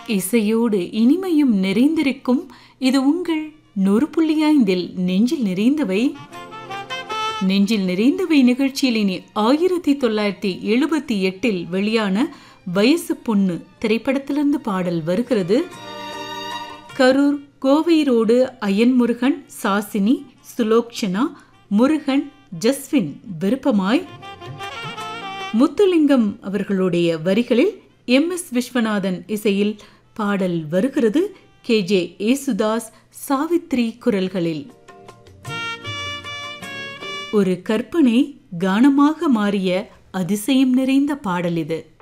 இசையோடு இனிமையும் நிறைந்திருக்கும் இது உங்கள் நூறு புள்ளி ஐந்தில் நெஞ்சில் நிறைந்தவை நெஞ்சில் நிறைந்தவை நிகழ்ச்சியில் இனி ஆயிரத்தி தொள்ளாயிரத்தி எழுபத்தி எட்டில் வெளியான வயசு பொண்ணு திரைப்படத்திலிருந்து பாடல் வருகிறது கரூர் கோவை ரோடு அயன்முருகன் சாசினி சுலோக்ஷனா முருகன் ஜஸ்வின் விருப்பமாய் முத்துலிங்கம் அவர்களுடைய வரிகளில் எம் எஸ் விஸ்வநாதன் இசையில் பாடல் வருகிறது கே ஜே ஏசுதாஸ் சாவித்ரி குரல்களில் ஒரு கற்பனை கானமாக மாறிய அதிசயம் நிறைந்த பாடல் இது